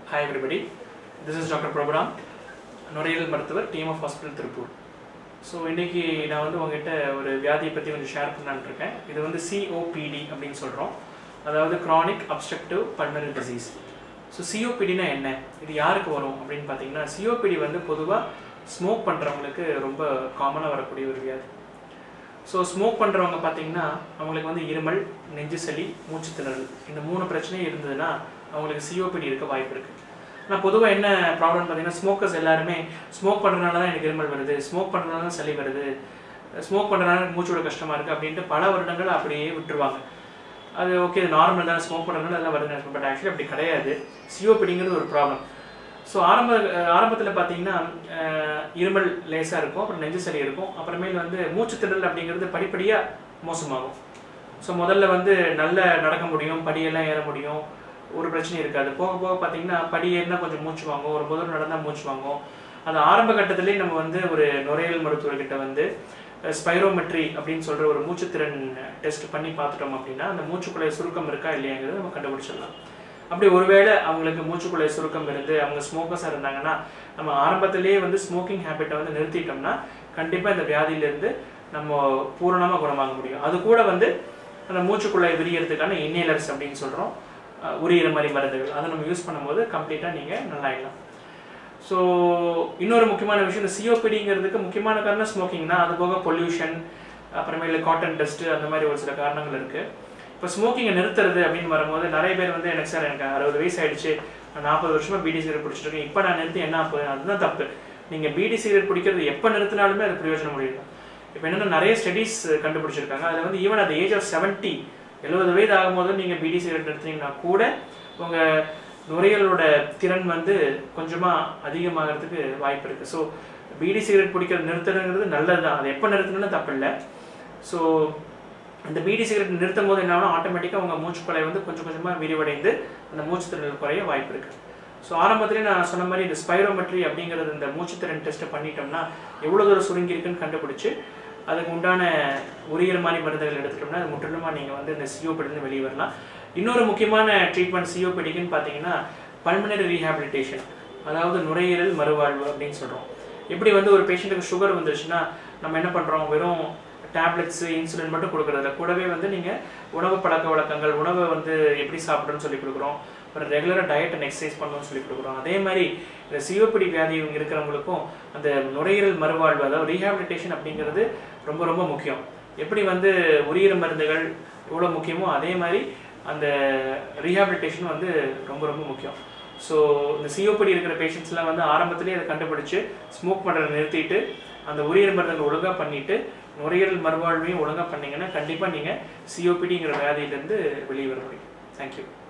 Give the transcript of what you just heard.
hi everybody this is doctor Prabhuram நுரையீரல் மருத்துவர் team of hospital Tiruppur so இன்னைக்கு நான் வந்து உங்ககிட்ட ஒரு வியாதியை பற்றி கொஞ்சம் ஷேர் பண்ணலான்னு இருக்கேன் இது வந்து சிஓபிடி அப்படின்னு சொல்கிறோம் அதாவது chronic obstructive pulmonary disease so சிஓபிடினா என்ன இது யாருக்கு வரும் அப்படின்னு பார்த்தீங்கன்னா சிஓபிடி வந்து பொதுவாக ஸ்மோக் பண்ணுறவங்களுக்கு ரொம்ப காமனாக வரக்கூடிய ஒரு வியாதி ஸோ ஸ்மோக் பண்ணுறவங்க பார்த்தீங்கன்னா அவங்களுக்கு வந்து இருமல் நெஞ்சு சளி மூச்சு திணறல் இந்த மூணு பிரச்சனையும் இருந்ததுன்னா அவங்களுக்கு சிஓபிடி இருக்க வாய்ப்பு இருக்குது ஆனால் பொதுவாக என்ன ப்ராப்ளம் பார்த்தீங்கன்னா ஸ்மோக்கர்ஸ் எல்லாருமே ஸ்மோக் பண்ணுறதுனால தான் எனக்கு இருமல் வருது ஸ்மோக் பண்ணுறதுனால தான் சளி வருது ஸ்மோக் பண்ணுறதுனால எனக்கு மூச்சோட கஷ்டமாக இருக்குது அப்படின்ட்டு பல வருடங்கள் அப்படியே விட்டுருவாங்க அது ஓகே இது நார்மல் தான் ஸ்மோக் பண்ணுறதுனால அதெல்லாம் வருது பட் ஆக்சுவலி அப்படி கிடையாது சிஓபிடிங்கிறது ஒரு ப்ராப்ளம் ஸோ ஆரம்ப ஆரம்பத்தில் பார்த்தீங்கன்னா அஹ், இருமல் லேசாக இருக்கும் அப்புறம் நெஞ்சு சளி இருக்கும் அப்புறமேல் வந்து மூச்சு திணறல் அப்படிங்கிறது படிப்படியாக மோசமாகும் ஸோ முதல்ல வந்து நல்ல நடக்க முடியும் படியெல்லாம் ஏற முடியும் ஒரு பிரச்சனையும் இருக்காது போக போக பார்த்தீங்கன்னா படி ஏறினா கொஞ்சம் மூச்சு வாங்கும் ஒரு முதல் நடந்தால் மூச்சு வாங்கும் அது ஆரம்ப கட்டத்திலேயே நம்ம வந்து ஒரு நுரையீரல் மருத்துவர்கிட்ட வந்து ஸ்பைரோமெட்ரி அப்படின்னு சொல்கிற ஒரு மூச்சுத்திறன் டெஸ்ட் பண்ணி பார்த்துட்டோம் அப்படின்னா அந்த மூச்சுக்குள்ளே சுருக்கம் இருக்கா இல்லையாங்கிறத நம்ம கண்டுபிடிச்சிடலாம் அப்படி ஒருவேளை அவங்களுக்கு மூச்சுக்குள்ளே சுருக்கம் இருந்து அவங்க ஸ்மோக்கர்ஸாக இருந்தாங்கன்னா நம்ம ஆரம்பத்திலேயே வந்து ஸ்மோக்கிங் ஹேபிட்டை வந்து நிறுத்திட்டோம்னா கண்டிப்பாக இந்த வியாதியிலேருந்து நம்ம பூரணமாக குணமாக முடியும் அது கூட வந்து அந்த மூச்சுக்குள்ளே விரியறதுக்கான இன்னேலர்ஸ் அப்படின்னு சொல்கிறோம் உரியிற மாதிரி மருந்துகள் அதை நம்ம யூஸ் பண்ணும்போது கம்ப்ளீட்டாக நீங்கள் நல்லாயிடலாம் ஸோ இன்னொரு முக்கியமான விஷயம் இந்த சிஓபிடிங்கிறதுக்கு முக்கியமான காரணம் ஸ்மோக்கிங் தான் அது போக பொல்யூஷன் அப்புறமேல காட்டன் டஸ்ட்டு அந்த மாதிரி ஒரு சில காரணங்கள் இருக்குது இப்போ ஸ்மோக்கிங்கை நிறுத்துறது அப்படின்னு வரும்போது நிறைய பேர் வந்து எனக்கு சார் எனக்கு அறுபது வயசு ஆயிடுச்சு நான் நாற்பது வருஷமா பீடி சிகரெட் பிடிச்சிட்டு இருக்கேன் இப்போ நான் நிறுத்தி என்ன ஆகுது அதுதான் தப்பு நீங்கள் பீடி சிகரெட் பிடிக்கிறது எப்போ நிறுத்தினாலுமே அது பிரயோஜனம் முடியும் இப்போ என்னென்ன நிறைய ஸ்டடீஸ் கண்டுபிடிச்சிருக்காங்க அதில் வந்து even at the age of seventy எழுபது வயது ஆகும்போது நீங்கள் பீடி சிகரெட் நிறுத்தினீங்கன்னா கூட உங்கள் நுரையீரலோட திறன் வந்து கொஞ்சமாக அதிகமாகிறதுக்கு வாய்ப்பு இருக்குது ஸோ பீடி சிகரெட் பிடிக்கிறது நிறுத்துறதுங்கிறது நல்லது தான் அது எப்போ நிறுத்தணும்னு தப்பு இல்லை ஸோ இந்த பீடி சிகரெட் நிறுத்தும் போது என்ன ஆகும் ஆட்டோமேட்டிக்காக உங்கள் மூச்சுக்குழாய் வந்து கொஞ்சம் கொஞ்சமாக விரிவடைந்து அந்த மூச்சுத்திறன் குறைய வாய்ப்பு இருக்குது ஸோ ஆரம்பத்திலே நான் சொன்ன மாதிரி இந்த ஸ்பைரோமெட்ரி அப்படிங்கிறது இந்த மூச்சுத்திறன் டெஸ்ட்டை பண்ணிட்டோம்னா எவ்வளோ தூரம் சுருங்கி இருக்குன்னு கண்டுபிடிச்சு அதுக்கு உண்டான உரியர் மாதிரி மருந்துகள் எடுத்துட்டோம்னா அது முற்றிலுமா நீங்கள் வந்து இந்த சிஓபிடிலேருந்து வெளியே வரலாம் இன்னொரு முக்கியமான ட்ரீட்மெண்ட் சிஓபிடிக்குன்னு பார்த்தீங்கன்னா பல்மனரி ரீஹாபிலிட்டேஷன் அதாவது நுரையீரல் மறுவாழ்வு அப்படின்னு சொல்கிறோம் எப்படி வந்து ஒரு பேஷண்ட்டுக்கு சுகர் வந்துருச்சுன்னா நம்ம என்ன பண்ணுறோம் வெறும் டேப்லெட்ஸ் இன்சுலின் மட்டும் கொடுக்குறதில்ல கூடவே வந்து நீங்கள் உணவு பழக்க வழக்கங்கள் உணவை வந்து எப்படி சாப்பிடணும்னு சொல்லி கொடுக்குறோம் அப்புறம் ரெகுலராக டயட் அண்ட் எக்ஸசைஸ் பண்ணணும்னு சொல்லி கொடுக்குறோம் அதே மாதிரி இந்த சிஓபிடி வியாதி இருக்கிறவங்களுக்கும் அந்த நுரையீரல் மறுவாழ்வு அதாவது ரீஹாபிலிட்டேஷன் அப்படிங்கிறது ரொம்ப ரொம்ப முக்கியம் எப்படி வந்து உரியிற மருந்துகள் எவ்வளோ முக்கியமோ அதே மாதிரி அந்த ரீஹாபிலிட்டேஷன் வந்து ரொம்ப ரொம்ப முக்கியம் ஸோ இந்த சிஓபிடி இருக்கிற பேஷண்ட்ஸ்லாம் வந்து ஆரம்பத்திலேயே அதை கண்டுபிடிச்சு ஸ்மோக் பண்ணுறதை நிறுத்திட்டு அந்த உரியர் மருந்துகள் ஒழுங்காக பண்ணிட்டு நுரையீரல் மறுவாழ்வையும் ஒழுங்காக பண்ணீங்கன்னா கண்டிப்பாக நீங்கள் சிஓபிடிங்கிற வியாதியிலேருந்து வெளியே வர முடியும் தேங்க்யூ